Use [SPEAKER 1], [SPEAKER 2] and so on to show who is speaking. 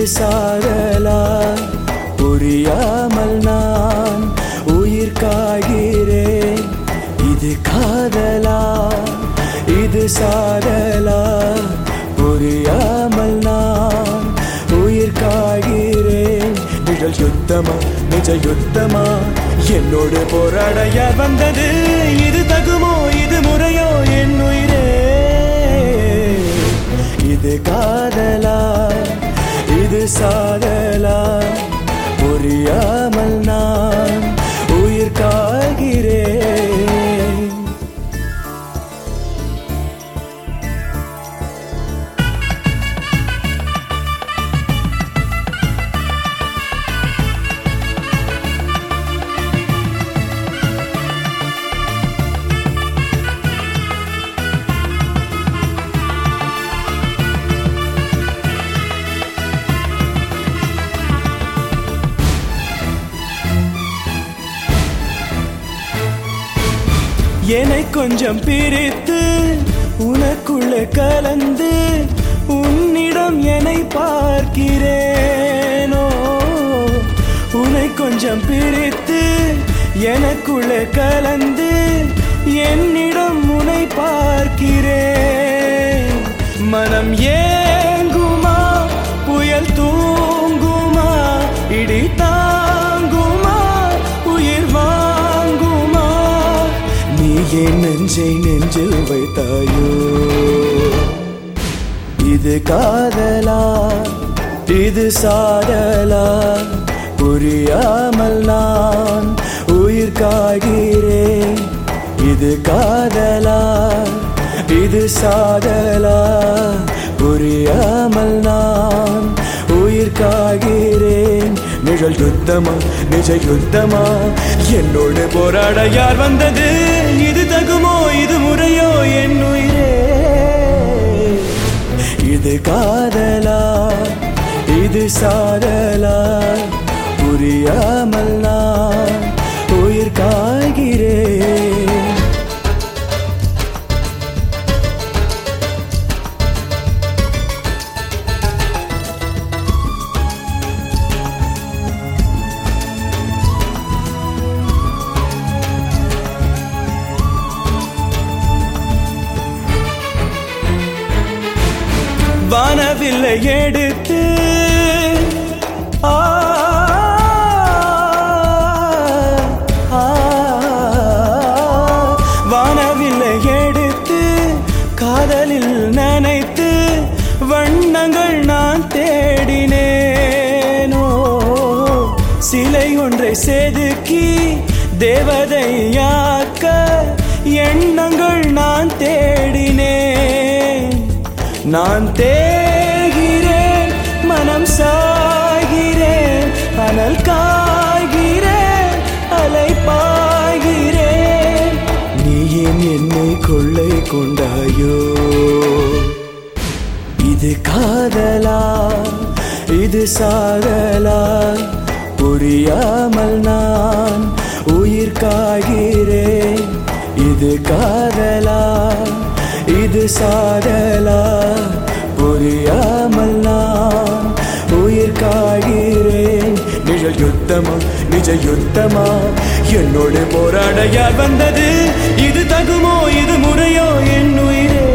[SPEAKER 1] சாதலா புரியாமல் நான் உயிர் காகிறேன் இது காதலா இது சாதலா புரியாமல் நான் உயிர் காகிறேன் நிழல் யுத்தமா நிஜ யுத்தமா என்னோடு போராட யார் வந்தது இது தகுமோ இது முறையோ என் உயிரே இது காதலா இது சாதலா புரியாமல் நான் உயிர் காகிறேன் என்னை கொஞ்சம் பிரித்து உனக்குள்ள கலந்து உன்னிடம் என்னை பார்க்கிறேனோ உன்னை கொஞ்சம் பிரித்து எனக்குள்ள கலந்து என்னிடம் உன்னை பார்க்கிறேன் மனம் ஏங்குமா புயல் தூங்குமா இடி தாங்குமா உயிர் வாங்குமா நீ என் நெஞ்சை நெஞ்சில் வைத்தாயோ இது காதலா இது சாதலா புரியாமல் நான் உயிர் காகிறேன் இது காதலா இது சாதலா புரியாமல் நான் உயிர் காகிறேன் நிழல் யுத்தமா நிஜ யுத்தமா என்னோடு போராட யார் வந்தது இது தகுமோ இது முறையோ என் உயிரே இது காதலா இது சாதலா புரியாமல் நான் உயிர் காய்கிறேன் வானவில்லை எடுத்து ஆ, ஆ, வானவில்லை எடுத்து காதலில் நனைத்து வண்ணங்கள் நான் தேடினேனோ சிலை ஒன்றை செதுக்கி தேவதையாக்க எண்ணங்கள் நான் தேடினேன் நான் தேகிறேன் மனம் சாகிறேன் அனல் காய்கிறேன் அலை பாய்கிறேன் நீ ஏன் என்னை கொள்ளை கொண்டாயோ இது காதலா இது சாதலா புரியாமல் நான் உயிர் காகிறேன் இது காதலா இது சாதலா புரியாமல் நான் உயிர் காகிறேன் நிழல் யுத்தமா நிஜ யுத்தமா என்னோடு போராட யார் வந்தது இது தகுமோ இது முறையோ என் உயிரே